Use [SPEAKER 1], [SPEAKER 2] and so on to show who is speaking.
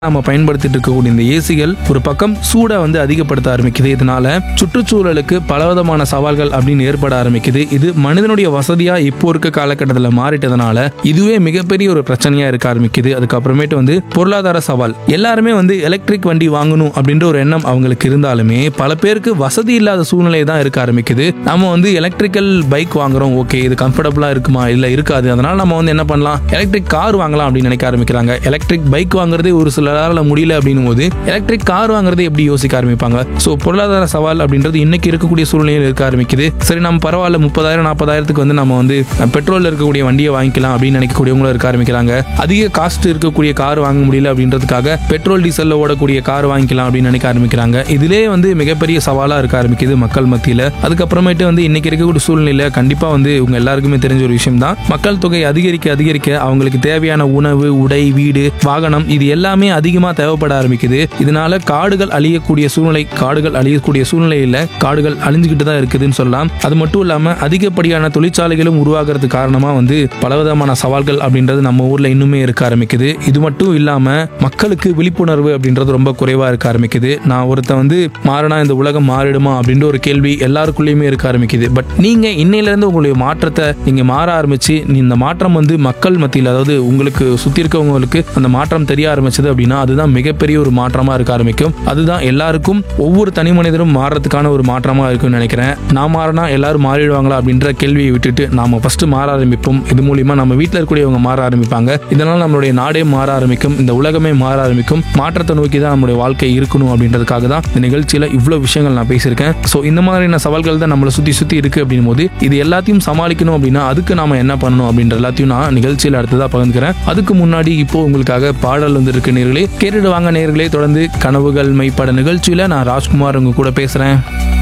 [SPEAKER 1] நம்ம பயன்படுத்திட்டு இருக்கக்கூடிய இந்த ஏசிகள் ஒரு பக்கம் சூடை வந்து அதிகப்படுத்த ஆரம்பிக்குது இதனால சுற்றுச்சூழலுக்கு பலவிதமான சவால்கள் அப்படின்னு ஏற்பட ஆரம்பிக்குது இது மனிதனுடைய வசதியா இப்போ இருக்க காலகட்டத்தில் மாறிட்டதுனால இதுவே மிகப்பெரிய ஒரு பிரச்சனையா இருக்க ஆரம்பிக்குது அதுக்கப்புறமேட்டு வந்து பொருளாதார சவால் எல்லாருமே வந்து எலக்ட்ரிக் வண்டி வாங்கணும் அப்படின்ற ஒரு எண்ணம் அவங்களுக்கு இருந்தாலுமே பல பேருக்கு வசதி இல்லாத சூழ்நிலை தான் இருக்க ஆரம்பிக்குது நம்ம வந்து எலக்ட்ரிக்கல் பைக் வாங்குறோம் ஓகே இது கம்ஃபர்டபுளா இருக்குமா இல்ல இருக்காது அதனால நம்ம வந்து என்ன பண்ணலாம் எலக்ட்ரிக் கார் வாங்கலாம் அப்படின்னு நினைக்க ஆரம்பிக்கிறாங்க எலக்ட்ரிக் பைக் வாங்குறதே ஒரு சிலரால முடியல அப்படின்னும் போது எலக்ட்ரிக் கார் வாங்குறது எப்படி யோசிக்க ஆரம்பிப்பாங்க ஸோ பொருளாதார சவால் அப்படின்றது இன்னைக்கு இருக்கக்கூடிய சூழ்நிலையில் இருக்க ஆரம்பிக்குது சரி நம்ம பரவாயில்ல முப்பதாயிரம் நாற்பதாயிரத்துக்கு வந்து நம்ம வந்து பெட்ரோல் இருக்கக்கூடிய வண்டியை வாங்கிக்கலாம் அப்படின்னு நினைக்கக்கூடியவங்களும் இருக்க ஆரம்பிக்கிறாங்க அதிக காஸ்ட் இருக்கக்கூடிய கார் வாங்க முடியல அப்படின்றதுக்காக பெட்ரோல் டீசல்ல ஓடக்கூடிய கார் வாங்கிக்கலாம் அப்படின்னு நினைக்க ஆரம்பிக்கிறாங்க இதிலே வந்து மிகப்பெரிய சவாலா இருக்க ஆரம்பிக்குது மக்கள் மத்தியில அதுக்கப்புறமேட்டு வந்து இன்னைக்கு இருக்கக்கூடிய சூழ்நிலையில கண்டிப்பா வந்து உங்க எல்லாருக்குமே தெரிஞ்ச ஒரு விஷயம் தான் மக்கள் தொகை அதிகரிக்க அதிகரிக்க அவங்களுக்கு தேவையான உணவு உடை வீடு வாகனம் இது எல்லாமே அதிகமா தேவைப்பட ஆரம்பிக்குது இதனால காடுகள் அழியக்கூடிய சூழ்நிலை காடுகள் அழியக்கூடிய சூழ்நிலையில காடுகள் அழிஞ்சுக்கிட்டு தான் இருக்குதுன்னு சொல்லலாம் அது மட்டும் இல்லாம அதிகப்படியான தொழிற்சாலைகளும் உருவாகிறது காரணமா வந்து பலவிதமான சவால்கள் அப்படின்றது நம்ம ஊர்ல இன்னுமே இருக்க ஆரம்பிக்குது இது மட்டும் இல்லாம மக்களுக்கு விழிப்புணர்வு அப்படின்றது ரொம்ப குறைவா இருக்க ஆரம்பிக்குது நான் ஒருத்தன் வந்து மாறினா இந்த உலகம் மாறிடுமா அப்படின்ற ஒரு கேள்வி எல்லாருக்குள்ளேயுமே இருக்க ஆரம்பிக்குது பட் நீங்க இன்னையில இருந்து உங்களுடைய மாற்றத்தை நீங்க மாற ஆரம்பிச்சு நீ இந்த மாற்றம் வந்து மக்கள் மத்தியில் அதாவது உங்களுக்கு சுத்தி இருக்கவங்களுக்கு அந்த மாற்றம் தெரிய ஆரம்பிச்சது அப்படின்னா அதுதான் மிகப்பெரிய ஒரு மாற்றமா இருக்க ஆரம்பிக்கும் அதுதான் எல்லாருக்கும் ஒவ்வொரு தனி மனிதரும் மாறுறதுக்கான ஒரு மாற்றமா இருக்கும்னு நினைக்கிறேன் நான் மாறினா எல்லாரும் மாறிடுவாங்களா அப்படின்ற கேள்வியை விட்டுட்டு நாம ஃபர்ஸ்ட் மாற ஆரம்பிப்போம் இது மூலியமா நம்ம வீட்டில் இருக்கக்கூடியவங்க மாற ஆரம்பிப்பாங்க இதனால் நம்மளுடைய நாடே மாற ஆரம்பிக்கும் இந்த உலகமே மாற ஆரம்பிக்கும் மாற்றத்தை நோக்கி தான் நம்மளுடைய வாழ்க்கை இருக்கணும் அப்படின்றதுக்காக தான் இந்த நிகழ்ச்சியில இவ்வளவு விஷயங்கள் நான் பேசியிருக்கேன் ஸோ இந்த மாதிரியான சவால்கள் தான் நம்மளை சுத்தி சுத்தி இருக்கு அப்படின் போது இது எல்லாத்தையும் சமாளிக்கணும் அப்படின்னா அதுக்கு நாம என்ன பண்ணணும் அப்படின்ற எல்லாத்தையும் நான் நிகழ்ச்சியில் அடுத்ததா பகிர்ந்துக்கிறேன் அதுக்கு முன்னாடி இப்போ உங்களுக்காக பாடல் வந்து இருக்கு நேர்களே கேட்டுட்டு வாங்க நேர்களே தொடர்ந்து கனவுகள் மெய்ப்பட நிகழ்ச்சியில நான் ராஜ்குமார் உங்க கூட பேசுறேன்